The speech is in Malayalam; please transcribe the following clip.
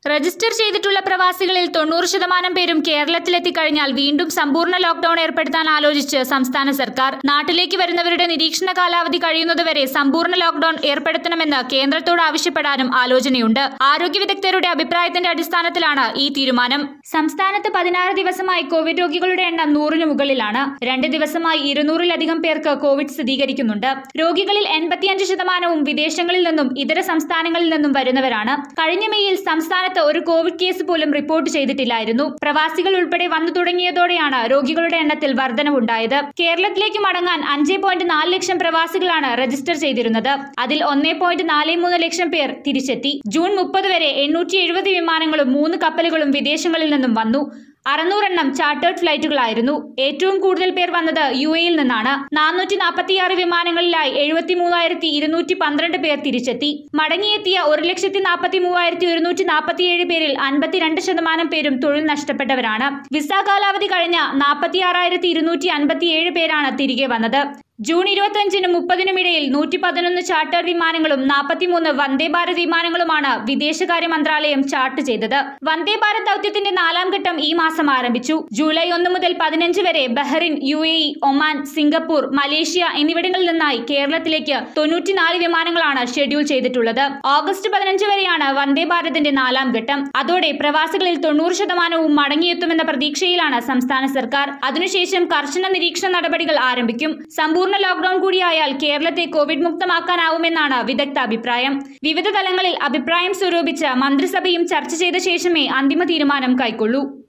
രജിസ്റ്റർ ചെയ്തിട്ടുള്ള പ്രവാസികളിൽ തൊണ്ണൂറ് ശതമാനം പേരും കേരളത്തിലെത്തിക്കഴിഞ്ഞാൽ വീണ്ടും സമ്പൂർണ്ണ ലോക്ഡൌൺ ഏർപ്പെടുത്താൻ ആലോചിച്ച് സംസ്ഥാന സർക്കാർ നാട്ടിലേക്ക് വരുന്നവരുടെ നിരീക്ഷണ കാലാവധി കഴിയുന്നതുവരെ സമ്പൂർണ്ണ ലോക്ഡൌൺ ഏർപ്പെടുത്തണമെന്ന് കേന്ദ്രത്തോട് ആവശ്യപ്പെടാനും ആലോചനയുണ്ട് ആരോഗ്യ വിദഗ്ധരുടെ അഭിപ്രായത്തിന്റെ അടിസ്ഥാനത്തിലാണ് ഈ തീരുമാനം സംസ്ഥാനത്ത് പതിനാറ് ദിവസമായി കോവിഡ് രോഗികളുടെ എണ്ണം നൂറിന് മുകളിലാണ് രണ്ട് ദിവസമായി ഇരുന്നൂറിലധികം പേർക്ക് കോവിഡ് സ്ഥിരീകരിക്കുന്നുണ്ട് രോഗികളിൽ എൺപത്തിയഞ്ച് ശതമാനവും വിദേശങ്ങളിൽ നിന്നും ഇതര സംസ്ഥാനങ്ങളിൽ നിന്നും വരുന്നവരാണ് കഴിഞ്ഞ മെയ്യിൽ സംസ്ഥാനത്ത് ഒരു കോവിഡ് കേസ് പോലും റിപ്പോർട്ട് ചെയ്തിട്ടില്ലായിരുന്നു പ്രവാസികൾ ഉൾപ്പെടെ വന്നു തുടങ്ങിയതോടെയാണ് രോഗികളുടെ എണ്ണത്തിൽ വർധനവുണ്ടായത് കേരളത്തിലേക്ക് മടങ്ങാൻ അഞ്ച് പോയിന്റ് നാല് ലക്ഷം പ്രവാസികളാണ് രജിസ്റ്റർ ചെയ്തിരുന്നത് അതിൽ ഒന്നേ പോയിന്റ് നാല് മൂന്ന് ലക്ഷം പേർ തിരിച്ചെത്തി ജൂൺ മുപ്പത് വരെ എണ്ണൂറ്റി എഴുപത് വിമാനങ്ങളും മൂന്ന് കപ്പലുകളും വിദേശങ്ങളിൽ നിന്നും വന്നു അറുന്നൂറെണ്ണം ചാർട്ടേഡ് ഫ്ലൈറ്റുകളായിരുന്നു ഏറ്റവും കൂടുതൽ പേർ വന്നത് യു എയിൽ നിന്നാണ് നാനൂറ്റി നാൽപ്പത്തിയാറ് വിമാനങ്ങളിലായി എഴുപത്തി മൂവായിരത്തി ഇരുന്നൂറ്റി പന്ത്രണ്ട് പേർ തിരിച്ചെത്തി മടങ്ങിയെത്തിയ ഒരു ലക്ഷത്തി നാൽപ്പത്തി മൂവായിരത്തി ഒരുന്നൂറ്റി നാൽപ്പത്തിയേഴ് പേരിൽ അൻപത്തിരണ്ട് ശതമാനം പേരും തൊഴിൽ നഷ്ടപ്പെട്ടവരാണ് വിസ കാലാവധി കഴിഞ്ഞ നാൽപ്പത്തിയാറായിരത്തി ഇരുന്നൂറ്റി അൻപത്തിയേഴ് പേരാണ് തിരികെ വന്നത് ജൂൺ ഇരുപത്തിയഞ്ചിനും മുപ്പതിനും ഇടയിൽ നൂറ്റി പതിനൊന്ന് ചാർട്ടർ വിമാനങ്ങളും നാൽപ്പത്തിമൂന്ന് വന്ദേ ഭാരത് വിമാനങ്ങളുമാണ് വിദേശകാര്യ മന്ത്രാലയം ചാർട്ട് ചെയ്തത് വന്ദേ ഭാരത് ദൌത്യത്തിന്റെ നാലാം ഘട്ടം ഈ മാസം ആരംഭിച്ചു ജൂലൈ ഒന്ന് മുതൽ പതിനഞ്ച് വരെ Bahrain U A E Oman Singapore Malaysia എന്നിവിടങ്ങളിൽ നിന്നായി കേരളത്തിലേക്ക് തൊണ്ണൂറ്റിനാല് വിമാനങ്ങളാണ് ഷെഡ്യൂൾ ചെയ്തിട്ടുള്ളത് ഓഗസ്റ്റ് പതിനഞ്ച് വരെയാണ് വന്ദേ ഭാരതിന്റെ നാലാം ഘട്ടം അതോടെ പ്രവാസികളിൽ തൊണ്ണൂറ് ശതമാനവും മടങ്ങിയെത്തുമെന്ന പ്രതീക്ഷയിലാണ് സംസ്ഥാന സർക്കാർ അതിനുശേഷം കർശന നിരീക്ഷണ നടപടികൾ ആരംഭിക്കും സമ്പൂർണ്ണ ലോക്ഡൌൺ കൂടിയായാൽ കേരളത്തെ കോവിഡ് മുക്തമാക്കാനാവുമെന്നാണ് വിദഗ്ധ അഭിപ്രായം വിവിധ തലങ്ങളിൽ അഭിപ്രായം സ്വരൂപിച്ച് മന്ത്രിസഭയും ചർച്ച ചെയ്ത ശേഷമേ അന്തിമ തീരുമാനം കൈക്കൊള്ളൂ